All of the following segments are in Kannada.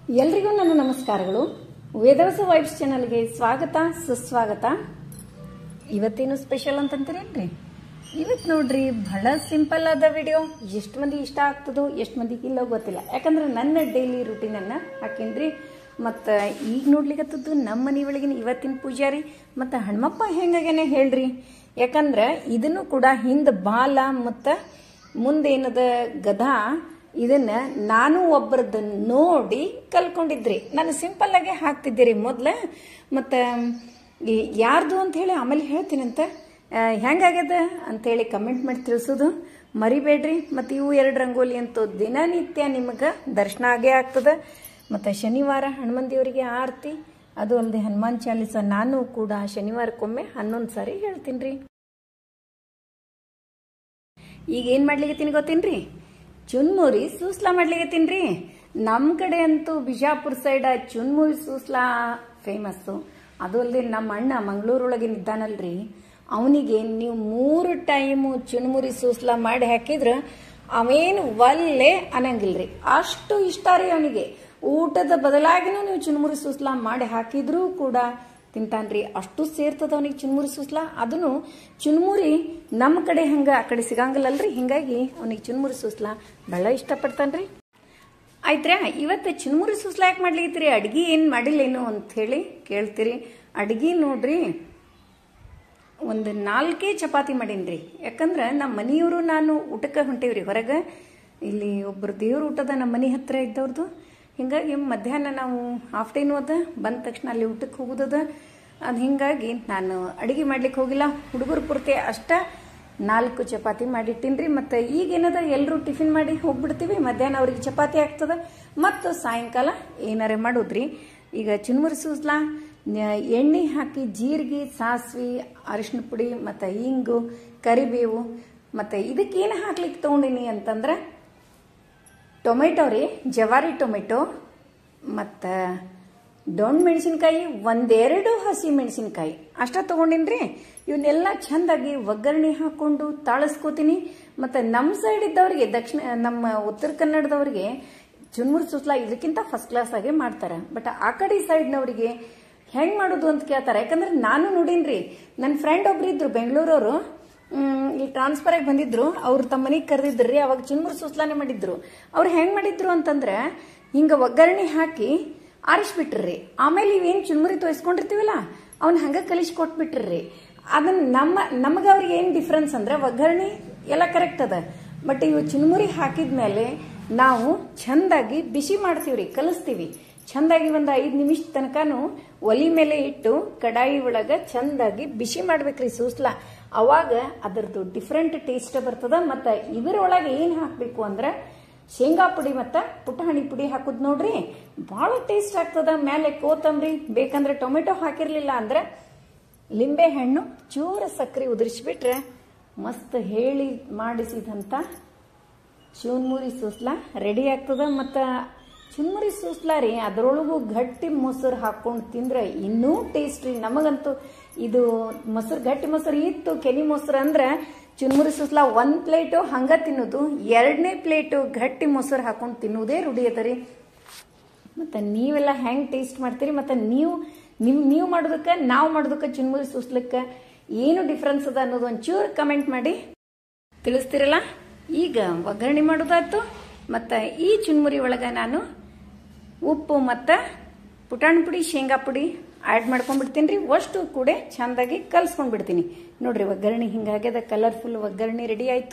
ಎಲ್ರಿಗೂ ನನ್ನ ನಮಸ್ಕಾರಗಳು ವೇದವಸ ವೈಬ್ಸ್ ಚಾನಲ್ಗೆ ಸ್ವಾಗತ ಸುಸ್ವಾಗತ ಇವತ್ತೇನು ಸ್ಪೆಷಲ್ ಅಂತಂತೀರೇನ್ರಿ ಇವತ್ತು ನೋಡ್ರಿ ಬಹಳ ಸಿಂಪಲ್ ಆದ ವಿಡಿಯೋ ಎಷ್ಟು ಮಂದಿ ಇಷ್ಟ ಆಗ್ತದೋ ಎಷ್ಟು ಮಂದಿಗೆ ಇಲ್ಲೋ ಗೊತ್ತಿಲ್ಲ ಯಾಕಂದ್ರೆ ನನ್ನ ಡೈಲಿ ರುಟೀನನ್ನು ಹಾಕೇನ್ರಿ ಮತ್ತು ಈಗ ನೋಡ್ಲಿಕ್ಕತ್ತದ್ದು ನಮ್ಮ ಮನೆ ಒಳಗಿನ ಇವತ್ತಿನ ಪೂಜಾರಿ ಮತ್ತು ಹನುಮಪ್ಪ ಹೆಂಗಾಗೇನೆ ಹೇಳ್ರಿ ಯಾಕಂದ್ರೆ ಇದನ್ನು ಕೂಡ ಹಿಂದೆ ಬಾಲ ಮತ್ತು ಮುಂದೇನದ ಗದಾ ಇದನ್ನ ನಾನು ಒಬ್ಬರದ್ದು ನೋಡಿ ಕಲ್ಕೊಂಡಿದ್ರಿ ನಾನು ಸಿಂಪಲ್ ಆಗಿ ಹಾಕ್ತಿದ್ದೀರಿ ಮೊದ್ಲ ಮತ್ತು ಯಾರ್ದು ಅಂತ ಹೇಳಿ ಆಮೇಲೆ ಹೇಳ್ತೀನಂತ ಆ, ಹೆಂಗಾಗ್ಯದ ಅಂತೇಳಿ ಕಮೆಂಟ್ ಮಾಡಿ ತಿಳಿಸೋದು ಮರಿಬೇಡ್ರಿ ಮತ್ತು ಇವು ಎರಡು ರಂಗೋಲಿ ಅಂತೂ ದಿನನಿತ್ಯ ನಿಮಗೆ ದರ್ಶನ ಆಗೇ ಆಗ್ತದೆ ಮತ್ತು ಶನಿವಾರ ಹನುಮನ್ ದೇವರಿಗೆ ಆರತಿ ಅದು ಅಲ್ಲದೆ ಹನುಮಾನ್ ಚಾಲಿಸ ನಾನು ಕೂಡ ಶನಿವಾರಕ್ಕೊಮ್ಮೆ ಹನ್ನೊಂದು ಸಾರಿ ಹೇಳ್ತೀನಿ ರೀ ಈಗ ಏನ್ ಮಾಡ್ಲಿಕತ್ತೀನಿ ಗೊತ್ತೇನ್ರಿ ಚುನ್ಮುರಿ ಸೂಸ್ಲಾ ಮಾಡ್ಲಿಕತ್ತೀನ್ರಿ ನಮ್ ಕಡೆ ಅಂತೂ ಬಿಜಾಪುರ ಸೈಡ್ ಚುನ್ಮುರಿ ಸೂಸ್ಲಾ ಫೇಮಸ್ಸು ಅದು ಅಲ್ಲದೆ ನಮ್ಮ ಅಣ್ಣ ಮಂಗಳೂರೊಳಗೆ ಇದ್ದಾನಲ್ರಿ ಅವನಿಗೆ ನೀವು ಮೂರು ಟೈಮು ಚುನ್ಮುರಿ ಸೂಸ್ಲಾ ಮಾಡಿ ಹಾಕಿದ್ರ ಅವೇನು ಒಲ್ಲೆ ಅನ್ನಂಗಿಲ್ರಿ ಅಷ್ಟು ಇಷ್ಟ ರೀ ಅವನಿಗೆ ಊಟದ ಬದಲಾಗಿನೂ ನೀವು ಚುನ್ಮುರಿ ಸೂಸ್ಲಾ ಮಾಡಿ ಹಾಕಿದ್ರೂ ಕೂಡ ತಿಂತಾನ್ರಿ ಅಷ್ಟು ಸೇರ್ತದ ಅವನಿಗೆ ಚುನ್ಮುರಿ ಸೂಸ್ಲಾ ಅದನ್ನು ಚುನ್ಮುರಿ ನಮ್ಮ ಕಡೆ ಹಂಗ ಆ ಕಡೆ ಸಿಗಂಗಿಲ್ಲಲ್ರಿ ಹಿಂಗಾಗಿ ಅವನಿಗೆ ಚುನ್ಮುರಿ ಸೂಸ್ಲಾ ಬಹಳ ಇಷ್ಟಪಡ್ತಾನ್ರಿ ಆಯ್ತ್ರಾ ಇವತ್ತು ಚುನ್ಮುರಿ ಸೂಸ್ಲಾ ಯಾಕೆ ಮಾಡ್ಲಿತ್ತೀರಿ ಅಡ್ಗಿ ಏನು ಮಾಡಿಲ್ಲೇನು ಅಂತ ಹೇಳಿ ಕೇಳ್ತೀರಿ ಅಡ್ಗಿ ನೋಡ್ರಿ ಒಂದು ನಾಲ್ಕೇ ಚಪಾತಿ ಮಾಡೀನ್ರಿ ಯಾಕಂದ್ರೆ ನಮ್ಮ ಮನೆಯವರು ನಾನು ಊಟಕ್ಕೆ ಹೊಂಟೇವ್ರಿ ಹೊರಗೆ ಇಲ್ಲಿ ಒಬ್ರು ದೇವ್ರ ಊಟದ ನಮ್ಮ ಮನೆ ಹತ್ರ ಇದ್ದವ್ರದ್ದು ಹಿಂಗಾಗಿ ಮಧ್ಯಾಹ್ನ ನಾವು ಹಾಫ್ ಟೈನು ಅದ ಬಂದ ತಕ್ಷಣ ಅಲ್ಲಿ ಊಟಕ್ಕೆ ಹೋಗೋದದ ಅದು ಹಿಂಗಾಗಿ ನಾನು ಅಡುಗೆ ಮಾಡ್ಲಿಕ್ಕೆ ಹೋಗಿಲ್ಲ ಹುಡುಗರು ಪೂರ್ತಿ ಅಷ್ಟ ನಾಲ್ಕು ಚಪಾತಿ ಮಾಡಿಟ್ಟಿನ್ರಿ ಮತ್ತು ಈಗೇನದ ಎಲ್ಲರೂ ಟಿಫಿನ್ ಮಾಡಿ ಹೋಗ್ಬಿಡ್ತೀವಿ ಮಧ್ಯಾಹ್ನ ಅವ್ರಿಗೆ ಚಪಾತಿ ಆಗ್ತದ ಮತ್ತು ಸಾಯಂಕಾಲ ಏನಾರೇ ಮಾಡೋದ್ರಿ ಈಗ ಚುನ್ಮುರಿ ಸೂಸ್ಲಾ ನ- ಎಣ್ಣೆ ಹಾಕಿ ಜೀರಿಗೆ ಸಾಸಿವೆ ಅರಿಶಿನ ಪುಡಿ ಮತ್ತು ಹಿಂಗು ಕರಿಬೇವು ಮತ್ತು ಇದಕ್ಕೇನು ಹಾಕ್ಲಿಕ್ಕೆ ತೊಗೊಂಡಿನಿ ಅಂತಂದ್ರೆ ಟೊಮೆಟೊ ರೀ ಜವಾರಿ ಟೊಮೆಟೊ ಮತ್ತು ದೊಣ್ಣೆ ಮೆಣಸಿನ್ಕಾಯಿ ಒಂದೆರಡು ಹಸಿ ಮೆಣಸಿನ್ಕಾಯಿ ಅಷ್ಟ ತಗೊಂಡಿನ್ರಿ ಇವನ್ನೆಲ್ಲ ಚಂದಾಗಿ ಒಗ್ಗರಣೆ ಹಾಕೊಂಡು ತಾಳಿಸ್ಕೋತೀನಿ ಮತ್ತು ನಮ್ಮ ಸೈಡ್ ಇದ್ದವ್ರಿಗೆ ದಕ್ಷಿಣ ನಮ್ಮ ಉತ್ತರ ಕನ್ನಡದವ್ರಿಗೆ ಚುನ್ಮುರಿ ಸುಸ್ಲಾ ಇದಕ್ಕಿಂತ ಫಸ್ಟ್ ಕ್ಲಾಸ್ ಆಗಿ ಮಾಡ್ತಾರೆ ಬಟ್ ಆ ಕಡೆ ಸೈಡ್ನವರಿಗೆ ಹೆಂಗ್ ಮಾಡೋದು ಅಂತ ಕೇಳ್ತಾರೆ ಯಾಕಂದ್ರೆ ನಾನು ನೋಡೀನ್ರಿ ನನ್ನ ಫ್ರೆಂಡ್ ಒಬ್ರು ಇದ್ರು ಬೆಂಗಳೂರವರು ಇಲ್ಲಿ ಟ್ರಾನ್ಸ್ಫರ್ ಆಗಿ ಬಂದಿದ್ರು ಅವ್ರು ತಮ್ಮ ಮನೆಗೆ ಕರೆದಿದ್ರಿ ಅವಾಗ ಚುನ್ಮುರಿ ಸುಸ್ಲಾನೆ ಮಾಡಿದ್ರು ಅವ್ರು ಹೆಂಗ್ ಮಾಡಿದ್ರು ಅಂತಂದ್ರೆ ಹಿಂಗ ಒಗ್ಗರಣೆ ಹಾಕಿ ಆರಿಸ್ಬಿಟ್ರಿ ಆಮೇಲೆ ಇವೇನ್ ಚುನ್ಮುರಿ ತೋಯಿಸ್ಕೊಂಡಿರ್ತೀವಲ್ಲ ಅವ್ನ ಹಂಗ ಕಲಿಸಿ ಕೊಟ್ಬಿಟ್ರಿ ಅದನ್ನ ನಮ್ಮ ನಮಗ ಅವ್ರಿಗೆ ಏನ್ ಡಿಫ್ರೆನ್ಸ್ ಅಂದ್ರೆ ಒಗ್ಗರಣೆ ಎಲ್ಲ ಕರೆಕ್ಟ್ ಅದ ಬಟ್ ಇವು ಚುನ್ಮುರಿ ಹಾಕಿದ್ಮೇಲೆ ನಾವು ಚಂದಾಗಿ ಬಿಸಿ ಮಾಡ್ತೀವ್ರಿ ಕಲಿಸ್ತೀವಿ ಚಂದಾಗಿ ಒಂದು ಐದು ನಿಮಿಷ ತನಕನು ಒಲಿ ಮೇಲೆ ಇಟ್ಟು ಕಡಾಯಿ ಒಳಗ ಚಂದಾಗಿ ಬಿಸಿ ಮಾಡ್ಬೇಕ್ರಿ ಸೂಸ್ಲಾ ಅವಾಗ ಅದರದ್ದು ಡಿಫ್ರೆಂಟ್ ಟೇಸ್ಟ್ ಬರ್ತದ ಮತ್ತು ಇದರೊಳಗೆ ಏನು ಹಾಕಬೇಕು ಅಂದ್ರೆ ಶೇಂಗಾ ಪುಡಿ ಮತ್ತು ಪುಟಾಣಿ ಪುಡಿ ಹಾಕುದ್ ನೋಡ್ರಿ ಭಾಳ ಟೇಸ್ಟ್ ಆಗ್ತದ ಮೇಲೆ ಕೋತಂಬರಿ ಬೇಕಂದ್ರೆ ಟೊಮೆಟೊ ಹಾಕಿರ್ಲಿಲ್ಲ ಅಂದ್ರೆ ಲಿಂಬೆ ಹಣ್ಣು ಚೂರ ಸಕ್ಕರೆ ಉದುರಿಸ್ಬಿಟ್ರೆ ಮಸ್ತ್ ಹೇಳಿ ಮಾಡಿಸಿದಂಥ ಚುನ್ಮುರಿ ಸೂಸ್ಲಾ ರೆಡಿ ಆಗ್ತದ ಮತ್ತು ಚುನ್ಮುರಿ ಸೂಸ್ಲಾ ರೀ ಅದರೊಳಗೂ ಗಟ್ಟಿ ಮೊಸರು ಹಾಕೊಂಡು ತಿಂದ್ರೆ ಇನ್ನೂ ಟೇಸ್ಟ್ ರೀ ನಮಗಂತೂ ಇದು ಮೊಸರು ಗಟ್ಟಿ ಮೊಸರು ಇತ್ತು ಕೆನಿ ಮೊಸರು ಅಂದ್ರೆ ಚುನ್ಮುರಿ ಸೂಸ್ಲಾ ಒಂದು ಪ್ಲೇಟು ಹಂಗ ತಿನ್ನೋದು ಎರಡನೇ ಪ್ಲೇಟು ಗಟ್ಟಿ ಮೊಸರು ಹಾಕೊಂಡು ತಿನ್ನೋದೇ ರೂಢಿ ಅದ ರೀ ಮತ್ತು ನೀವೆಲ್ಲ ಹೆಂಗೆ ಟೇಸ್ಟ್ ಮಾಡ್ತೀರಿ ಮತ್ತು ನೀವು ನಿಮ್ ನೀವು ಮಾಡೋದಕ್ಕೆ ನಾವು ಮಾಡೋದಕ್ಕೆ ಚುನ್ಮುರಿ ಸೂಸ್ಲಕ್ಕೆ ಏನು ಡಿಫ್ರೆನ್ಸ್ ಅದ ಅನ್ನೋದು ಒಂಚೂರು ಕಮೆಂಟ್ ಮಾಡಿ ತಿಳಿಸ್ತಿರಲ್ಲ ಈಗ ಒಗ್ಗರಣೆ ಮಾಡೋದಾಯ್ತು ಮತ್ತು ಈ ಚುನ್ಮುರಿ ಒಳಗೆ ನಾನು ಉಪ್ಪು ಮತ್ತು ಪುಟಾಣಿ ಪುಡಿ ಶೇಂಗಾ ಪುಡಿ ಆ್ಯಡ್ ಮಾಡ್ಕೊಂಡ್ಬಿಡ್ತೀನಿ ರೀ ಅಷ್ಟು ಕೂಡ ಚೆಂದಾಗಿ ಕಲ್ಸ್ಕೊಂಡ್ಬಿಡ್ತೀನಿ ನೋಡ್ರಿ ಒಗ್ಗರಣೆ ಹಿಂಗಾಗ್ಯದ ಕಲರ್ಫುಲ್ ಒಗ್ಗರಣೆ ರೆಡಿ ಆಯಿತು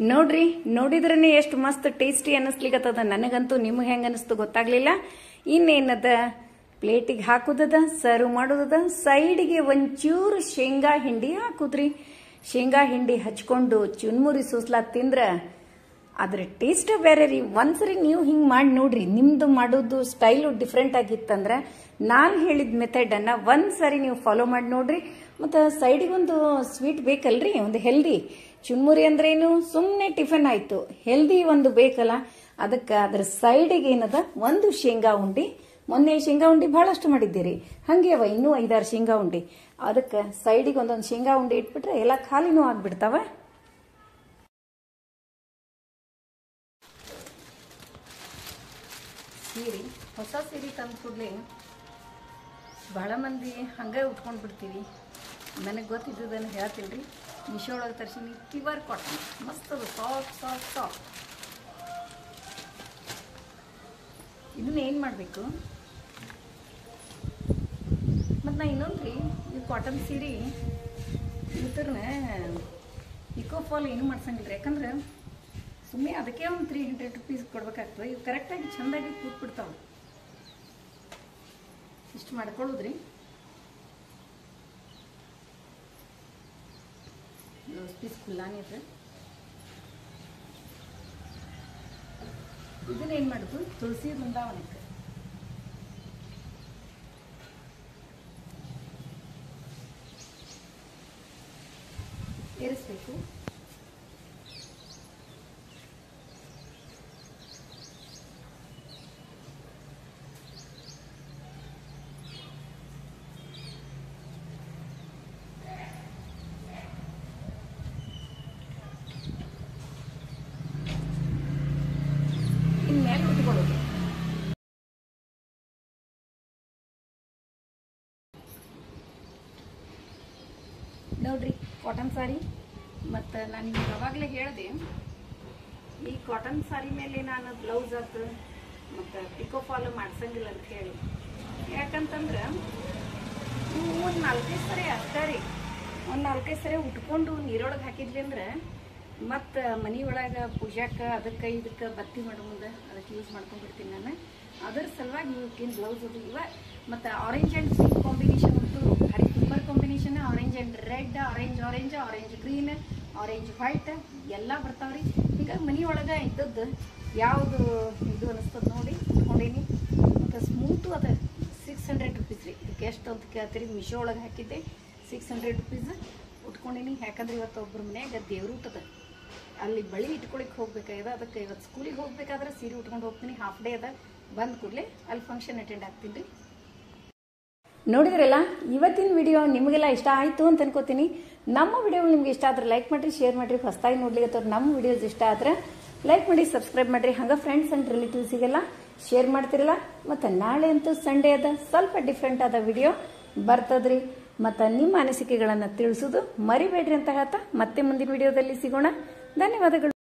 ನೋಡ್ರಿ ನೋಡಿದ್ರನೆ ಎಷ್ಟು ಮಸ್ತ್ ಟೇಸ್ಟಿ ಅನ್ನಿಸ್ಲಿಕ್ಕತ್ತದ ನನಗಂತೂ ನಿಮ್ಗೆ ಹೆಂಗ ಅನಿಸ್ತು ಗೊತ್ತಾಗ್ಲಿಲ್ಲ ಇನ್ನೇನದ ಪ್ಲೇಟಿಗೆ ಹಾಕುದದ ಸರ್ವ್ ಮಾಡೋದದ ಸೈಡ್ಗೆ ಒಂಚೂರು ಶೇಂಗಾ ಹಿಂಡಿ ಹಾಕುದ್ರಿ ಶೇಂಗಾ ಹಿಂಡಿ ಹಚ್ಕೊಂಡು ಚುನ್ಮುರಿ ಸೂಸ್ಲಾ ತಿಂದ್ರ ಅದ್ರ ಟೇಸ್ಟ್ ಬೇರೆ ರೀ ಒಂದ್ಸರಿ ನೀವು ಹಿಂಗೆ ಮಾಡಿ ನೋಡ್ರಿ ನಿಮ್ದು ಮಾಡೋದು ಸ್ಟೈಲು ಡಿಫ್ರೆಂಟ್ ಆಗಿತ್ತಂದ್ರೆ ನಾನು ಹೇಳಿದ ಮೆಥಡ್ ಅನ್ನ ಒಂದ್ಸರಿ ನೀವು ಫಾಲೋ ಮಾಡಿ ನೋಡ್ರಿ ಮತ್ತು ಸೈಡಿಗೆ ಒಂದು ಸ್ವೀಟ್ ಬೇಕಲ್ರಿ ಒಂದು ಹೆಲ್ದಿ ಚುನ್ಮುರಿ ಅಂದ್ರೆ ಏನು ಸುಮ್ಮನೆ ಟಿಫನ್ ಆಯ್ತು ಹೆಲ್ದಿ ಒಂದು ಬೇಕಲ್ಲ ಅದಕ್ಕೆ ಅದ್ರ ಸೈಡಿಗೆ ಏನದ ಒಂದು ಶೇಂಗಾ ಉಂಡಿ ಮೊನ್ನೆ ಶೇಂಗಾ ಉಂಡಿ ಬಹಳಷ್ಟು ಮಾಡಿದ್ದೀರಿ ಹಂಗೆ ಅವ ಇನ್ನೂ ಐದಾರು ಶೇಂಗಾ ಉಂಡಿ ಅದಕ್ಕೆ ಸೈಡಿಗೆ ಒಂದೊಂದು ಶೇಂಗಾ ಉಂಡಿ ಇಟ್ಬಿಟ್ರೆ ಎಲ್ಲ ಖಾಲಿನೂ ಆಗ್ಬಿಡ್ತಾವ ಸೀರೆ ಹೊಸ ಸೀರೆ ತಂದು ಕೂಡಲೇ ಭಾಳ ಮಂದಿ ಹಂಗೆ ಉಟ್ಕೊಂಡು ಬಿಡ್ತೀವಿ ನನಗೆ ಗೊತ್ತಿದ್ದದನ್ನು ಹೇಳ್ತೀನಿ ರೀ ಮಿಶೋ ಒಳಗೆ ತರ್ಸೀನಿ ಪ್ಯೂರ್ ಕಾಟನ್ ಮಸ್ತ್ ಅದು ಸಾಫ್ಟ್ ಸಾಫ್ಟ್ ಸಾಫ್ಟ್ ಇದನ್ನ ಏನು ಮಾಡಬೇಕು ಮತ್ತು ನಾ ಇನ್ನೊಂದು ರೀ ಈ ಕಾಟನ್ ಸೀರೆ ಇದ್ರನ್ನ ಇಕೋ ಫಾಲ್ ಏನು ಮಾಡ್ಸಂಗಿಲ್ಲ ರೀ ಯಾಕಂದ್ರೆ ಸುಮ್ಮನೆ ಅದಕ್ಕೆ ಒಂದು ತ್ರೀ ಹಂಡ್ರೆಡ್ ರುಪೀಸ್ ಕೊಡ್ಬೇಕಾಗ್ತದೆ ಇವು ಕರೆಕ್ಟಾಗಿ ಚೆಂದಾಗಿ ಕೂತ್ಬಿಡ್ತಾವೆ ಇಷ್ಟು ಮಾಡ್ಕೊಳ್ಳೋದ್ರಿ ಬ್ಲೌಸ್ ಪೀಸ್ ಖುಲ್ಲಾನೇ ಇದೆ ಇದನ್ನ ಏನು ಮಾಡೋದು ತುಳಸಿ ವೃಂದಾವನಕ್ಕೆ ಏರಿಸ್ಬೇಕು ಇನ್ಮೇಲೆ ಉಟ್ಕೊಳ್ಳೋದು ನೋಡ್ರಿ ಕಾಟನ್ ಸಾರಿ ಮತ್ತು ನಾನು ನಿಮ್ಗೆ ಅವಾಗಲೇ ಹೇಳಿದೆ ಈ ಕಾಟನ್ ಸಾರಿ ಮೇಲೆ ನಾನು ಬ್ಲೌಸ್ ಅದು ಮತ್ತು ಪಿಕೋ ಫಾಲು ಮಾಡ್ಸಂಗಿಲ್ಲ ಅಂತ ಹೇಳಿ ಯಾಕಂತಂದ್ರೆ ಇವು ಒಂದು ನಾಲ್ಕೈದು ಸರಿ ಅಷ್ಟೇ ರೀ ಒಂದು ನಾಲ್ಕೈದು ಸರಿ ಉಟ್ಕೊಂಡು ನೀರೊಳಗೆ ಹಾಕಿದ್ವಿ ಅಂದ್ರೆ ಮತ್ತು ಮನೆ ಒಳಗೆ ಪೂಜಾಕ್ಕೆ ಅದಕ್ಕೆ ಇದಕ್ಕೆ ಬತ್ತಿ ಮಾಡೋ ಮುಂದೆ ಅದಕ್ಕೆ ಯೂಸ್ ಮಾಡ್ಕೊಂಡ್ಬಿಡ್ತೀನಿ ನಾನು ಅದ್ರ ಸಲುವಾಗಿ ಇವಕ್ಕೇನು ಬ್ಲೌಸ್ ಅದು ಇವ ಮತ್ತು ಆರೆಂಜ್ ಆ್ಯಂಡ್ ಪಿಂಕ್ ಕಾಂಬಿನೇಷನ್ ಅಂತೂ ಭಾರಿ super combination orange and red orange orange orange green orange white ಎಲ್ಲ ಬರ್ತಾವ್ರಿ ಹೀಗಾಗಿ ಮನೆ ಒಳಗೆ ಇದ್ದದ್ದು ಯಾವುದು ಇದು ಅನಿಸ್ತದ ನೋಡಿ ಇಟ್ಕೊಂಡೀನಿ ಮತ್ತು ಸ್ಮೂತು ಅದ ಸಿಕ್ಸ್ ಹಂಡ್ರೆಡ್ ರುಪೀಸ್ ರೀ ಇದಕ್ಕೆ ಎಷ್ಟು ಅಂತ ಕೇಳ್ತೀರಿ ಮಿಶೋ ಒಳಗೆ ಹಾಕಿದ್ದೆ ಸಿಕ್ಸ್ ಹಂಡ್ರೆಡ್ ರುಪೀಸ್ ಉಟ್ಕೊಂಡೀನಿ ಯಾಕಂದ್ರೆ ಇವತ್ತು ಒಬ್ಬರ ಮನ್ಯಾಗ ದೇವ್ರು ಊಟದ ಅಲ್ಲಿ ಬಳಿ ಇಟ್ಕೊಳಿಕ್ ಹೋಗ್ಬೇಕಾಗ್ಯದ ಅದಕ್ಕೆ ಇವತ್ತು ಸ್ಕೂಲಿಗೆ ಹೋಗ್ಬೇಕಾದ್ರೆ ಸೀರೆ ಉಟ್ಕೊಂಡು ಹೋಗ್ತೀನಿ ಹಾಫ್ ಡೇ ಅದ ಬಂದ ಕೂಡಲೇ ಅಲ್ಲಿ ಫಂಕ್ಷನ್ ಅಟೆಂಡ್ ಆಗ್ತೀನಿ ರೀ ನೋಡಿದ್ರಲ್ಲ ಇವತ್ತಿನ ವಿಡಿಯೋ ನಿಮಗೆಲ್ಲ ಇಷ್ಟ ಆಯಿತು ಅಂತ ಅನ್ಕೋತೀನಿ ನಮ್ಮ ವಿಡಿಯೋ ನಿಮ್ಗೆ ಇಷ್ಟ ಆದ್ರೆ ಲೈಕ್ ಮಾಡಿರಿ ಶೇರ್ ಮಾಡಿರಿ ಹೊಸದಾಗಿ ನೋಡ್ಲಿಕ್ಕೆ ನಮ್ಮ ವಿಡಿಯೋಸ್ ಇಷ್ಟ ಆದ್ರೆ ಲೈಕ್ ಮಾಡಿ ಸಬ್ಸ್ಕ್ರೈಬ್ ಮಾಡಿರಿ ಹಂಗೆ ಫ್ರೆಂಡ್ಸ್ ಆ್ಯಂಡ್ ರಿಲೇಟಿವ್ಸಿಗೆಲ್ಲ ಶೇರ್ ಮಾಡ್ತಿರಲ್ಲ ಮತ್ತು ನಾಳೆ ಅಂತೂ ಸಂಡೇ ಅದ ಸ್ವಲ್ಪ ಡಿಫ್ರೆಂಟ್ ಆದ ವಿಡಿಯೋ ಬರ್ತದ್ರಿ ಮತ್ತು ನಿಮ್ಮ ಅನಿಸಿಕೆಗಳನ್ನು ತಿಳಿಸೋದು ಮರಿಬೇಡ್ರಿ ಅಂತ ಹೇಳ್ತಾ ಮತ್ತೆ ಮುಂದಿನ ವಿಡಿಯೋದಲ್ಲಿ ಸಿಗೋಣ ಧನ್ಯವಾದಗಳು